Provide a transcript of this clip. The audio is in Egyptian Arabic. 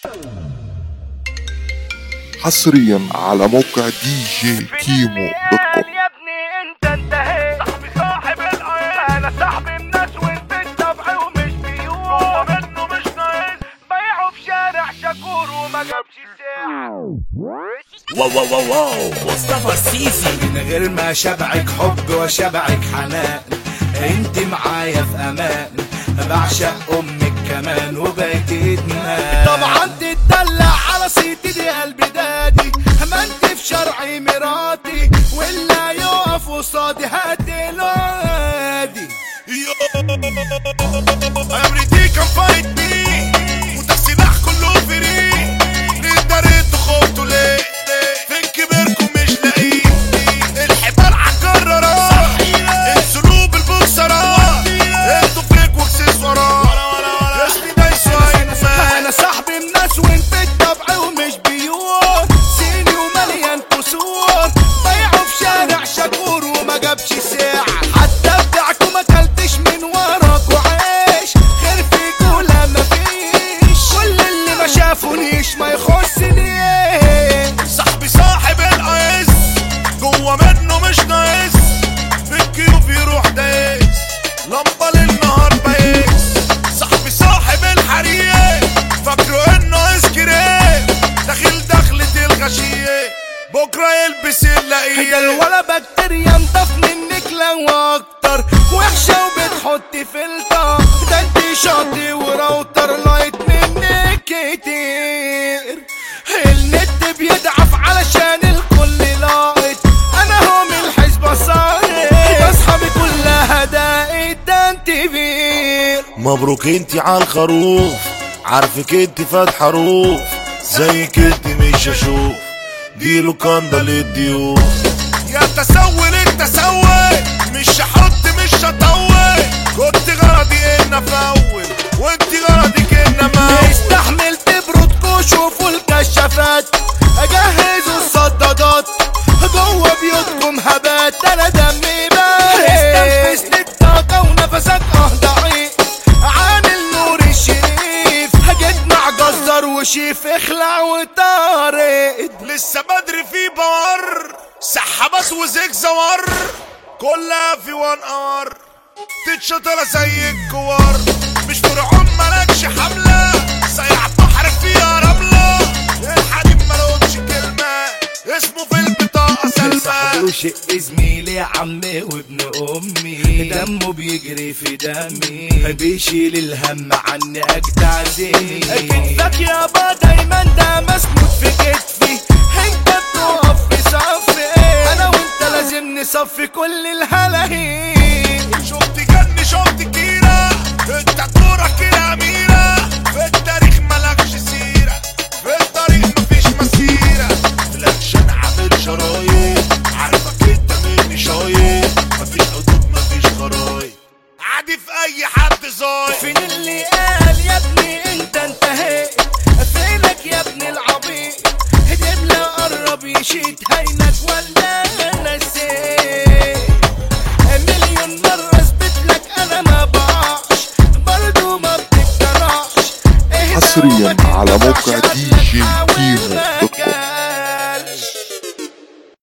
حصريا على موقع دي جي كيمو دوت كوم يا ابني انت انتهيت صاحبي صاحب القيس انا صاحبي الناس وانت طبعي ومش بيوم هو منه مش ناقص بيعه في شارع شكور وما جابش ساعة واو واو واو واو مصطفى السيسي من غير ما شبعك حب وشبعك حنان انت معايا في امان بعشق امك كمان وبقيت ادمان طبعا تتدلع على صيتي دي قلبي دادي ما انت في شرعي مراتي ولا يقف قصادي هقتله عادي امريتي كان فايت مي وده السلاح كله فري ليه دريتوا خفتوا ليه فين كبركم مش لاقيه الحبال عالجرارة السلوب البوكسرة انتوا فيك واكسسوارات اسمي دايسو انا ايمن صاحبي الناس وانت الطبع ومش بيور سيني ومليان كسور بيعه في شارع شكور وما جابش ساعة حتى بتاعك وما كلتش من وراك وعيش خير فيك ولا مفيش كل اللي ما شافونيش ما يخصنيش صاحبي صاحب القيس جوه منه مش ناقص في الكيوف يروح دايس لمبة للنهار بايس صاحبي صاحب الحريق فاكره انه اسكريم داخل دخلة الغشية بكرة يلبس ده اللاقيه الولا بكتيريا نضاف منك لو اكتر وحشة وبتحط فلتر ده انت شاطي وراوتر لايت منك كتير النت بيضعف علشان الكل لاقط انا هو من الحزب صاير اصحابي كلها داقت ده انت بير مبروك انت على الخروف عارفك انت فاتحة روف زيك انت مش هشوف دي لوكاندا للضيوف يا تسول التسول مش هحط مش هطول كنت غرضي ان افول وانت غرضك ان اموت استحمل تبرد كوش وفول الكشافات اجهز الصدادات جوه بيوتكم هبات انا دمي بارد استنفس للطاقة ونفسك اه ضعيف عن النور الشريف هجد مع جزار وشيف اخلع وطارد لسه بدري في بار سحبات وزيك زوار كلها في وان اور تتشطر زي الكوار مش فرعون مالكش حملة سيح بحرك فيها رملة الحريم ملوش كلمة اسمه في البطاقة صاحبي سلمى وشق زميلي عمي وابن امي دمه بيجري في دمي بيشيل الهم عني اجدع زيني كتفك يابا دايما ده مسنود في كتفي انت بتقف في صفي انا وانت لازم نصفي كل الهلاهين شفت جن شفت كتيرة انت دورك الأميرة في التاريخ ملكش سيرة في الطريق مفيش مسيرة في الأكشن عامل شرايط عارفك انت مني شايط مفيش حدود مفيش خرايط عادي في أي حد زايد فين اللي قال يا ابني انت انتهيت فينك يا ابن العبيط هدبلة قرب يشيت هينك ولا نسيت مليون مرة اثبت لك انا ما بقعش برضو ما بتقتنعش اهدى حصريا وما على موقع تتبعش